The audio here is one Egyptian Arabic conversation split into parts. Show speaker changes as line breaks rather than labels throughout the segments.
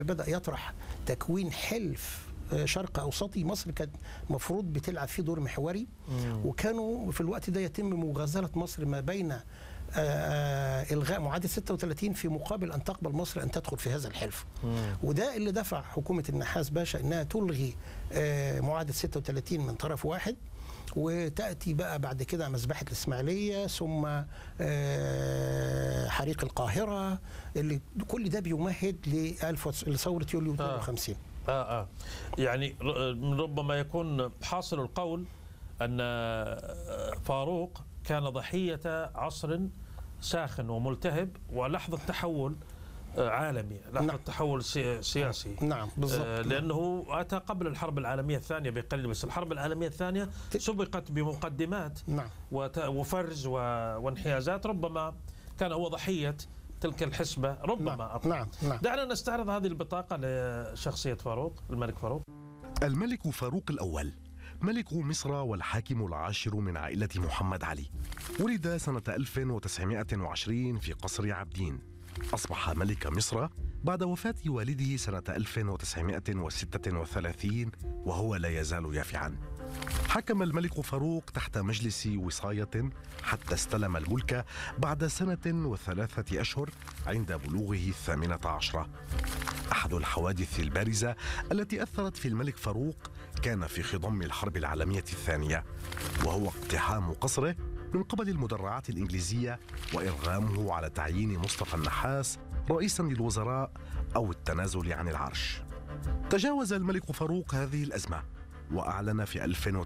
بدأ يطرح تكوين حلف آه، شرق أوسطي مصر كانت مفروض بتلعب فيه دور محوري وكانوا في الوقت ده يتم مغازلة مصر ما بين آه، آه، إلغاء معاهدة 36 في مقابل أن تقبل مصر أن تدخل في هذا الحلف وده اللي دفع حكومة النحاس باشا أنها تلغي آه، معاهدة 36 من طرف واحد وتأتي بقى بعد كده مذبحة الإسماعيلية ثم آه، حريق القاهرة اللي كل ده بيمهد لألف- لثورة يوليو 52
آه آه يعني ر- ربما يكون حاصل القول أن آه، فاروق كان ضحية عصر ساخن وملتهب ولحظة تحول آه، عالمي لحظة
نعم.
تحول سي- سياسي
نعم بالضبط
آه، لأنه أتى قبل الحرب العالمية الثانية بقليل بس الحرب العالمية الثانية سبقت بمقدمات
نعم
وت- وفرز و- وانحيازات ربما كان هو ضحية تلك الحسبة ربما
نعم
أقول.
نعم نعم
دعنا نستعرض هذه البطاقة لشخصية فاروق الملك فاروق
الملك فاروق الأول ملك مصر والحاكم العاشر من عائلة محمد علي ولد سنة 1920 في قصر عابدين أصبح ملك مصر بعد وفاة والده سنة 1936 وهو لا يزال يافعا حكم الملك فاروق تحت مجلس وصاية حتى استلم الملك بعد سنة وثلاثة أشهر عند بلوغه الثامنة عشرة أحد الحوادث البارزة التي أثرت في الملك فاروق كان في خضم الحرب العالمية الثانية وهو اقتحام قصره من قبل المدرعات الإنجليزية وإرغامه على تعيين مصطفى النحاس رئيسا للوزراء أو التنازل عن العرش تجاوز الملك فاروق هذه الأزمة وأعلن في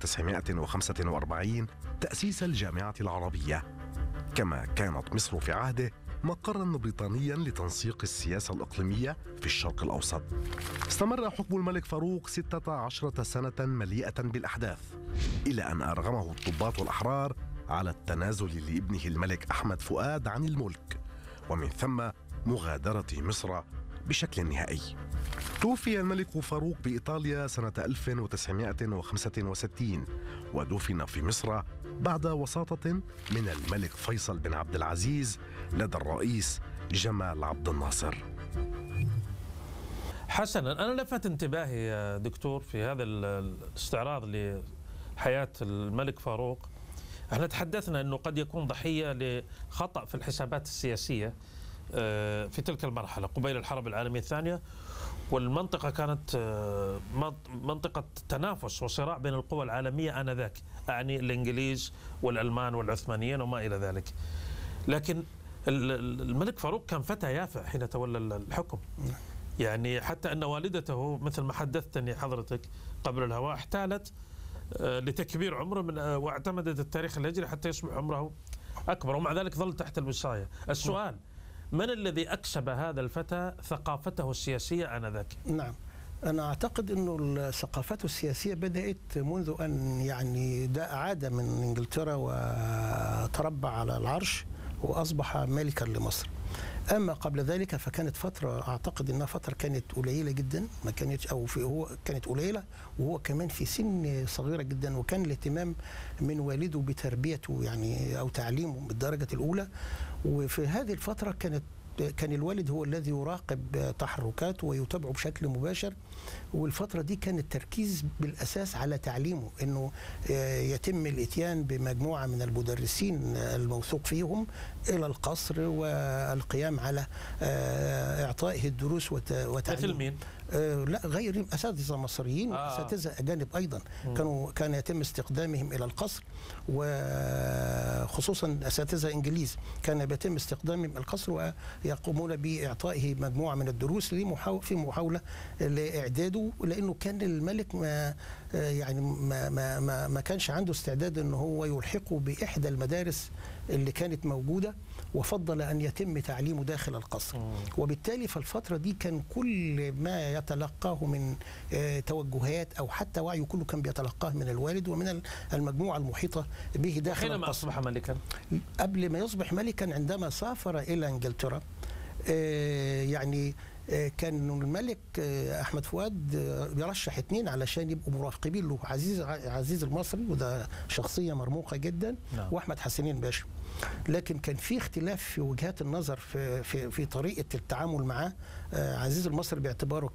1945 تأسيس الجامعة العربية كما كانت مصر في عهده مقرا بريطانيا لتنسيق السياسة الإقليمية في الشرق الأوسط استمر حكم الملك فاروق 16 سنة مليئة بالأحداث إلى أن أرغمه الضباط الأحرار على التنازل لابنه الملك أحمد فؤاد عن الملك ومن ثم مغادرة مصر بشكل نهائي توفي الملك فاروق بإيطاليا سنة 1965 ودفن في مصر بعد وساطة من الملك فيصل بن عبد العزيز لدى الرئيس جمال عبد الناصر
حسنا أنا لفت انتباهي يا دكتور في هذا ال- الاستعراض لحياة الملك فاروق احنا تحدثنا أنه قد يكون ضحية لخطأ في الحسابات السياسية آه، في تلك المرحلة قبيل الحرب العالمية الثانية والمنطقة كانت آه، منط- منطقة تنافس وصراع بين القوى العالمية آنذاك أعني الإنجليز والألمان والعثمانيين وما إلى ذلك لكن ال- ال- الملك فاروق كان فتى يافع حين تولى ال- الحكم يعني حتى أن والدته مثل ما حدثتني حضرتك قبل الهواء احتالت آه، لتكبير عمره من آه، واعتمدت التاريخ الهجري حتى يصبح عمره أكبر ومع ذلك ظل تحت الوصاية السؤال من الذي أكسب هذا الفتى ثقافته السياسية آنذاك
نعم أنا أعتقد أنه ثقافته السياسية بدأت منذ أن يعني ده عاد من إنجلترا وتربع على العرش وأصبح ملكا لمصر أما قبل ذلك فكانت فترة أعتقد أنها فترة كانت قليلة جدا ما كانتش أو في هو كانت قليلة وهو كمان في سن صغيرة جدا وكان الاهتمام من والده بتربيته يعني أو تعليمه بالدرجة الأولى وفي هذه الفترة كانت كان الوالد هو الذي يراقب تحركاته ويتابعه بشكل مباشر والفترة دي كان التركيز بالأساس على تعليمه أنه آه، يتم الإتيان بمجموعة من المدرسين الموثوق فيهم إلى القصر والقيام على آه، إعطائه الدروس وت- وتعليمه
مثل مين؟
آه، لا غير اساتذه مصريين
آه.
واساتذه اجانب ايضا كانوا كان يتم استخدامهم الى القصر وخصوصا اساتذه انجليز كان بيتم استخدامهم الى القصر ويقومون باعطائه مجموعه من الدروس لمحاو- في محاوله لاعداده لانه كان الملك ما آه، يعني ما ما ما, ما كانش عنده استعداد ان هو يلحقه باحدى المدارس اللي كانت موجوده وفضل ان يتم تعليمه داخل القصر وبالتالي فالفتره دي كان كل ما يتلقاه من آه، توجهات او حتى وعيه كله كان بيتلقاه من الوالد ومن ال- المجموعه المحيطه به داخل
حينما
القصر
أصبح ملكا
قبل ما يصبح ملكا عندما سافر الى انجلترا آه، يعني آه، كان الملك آه، احمد فؤاد آه، بيرشح اتنين علشان يبقوا مراقبين له عزيز عزيز المصري وده شخصيه مرموقه جدا
نعم.
واحمد حسنين باشا لكن كان في اختلاف في وجهات النظر في في في طريقه التعامل معاه آه، عزيز المصري باعتباره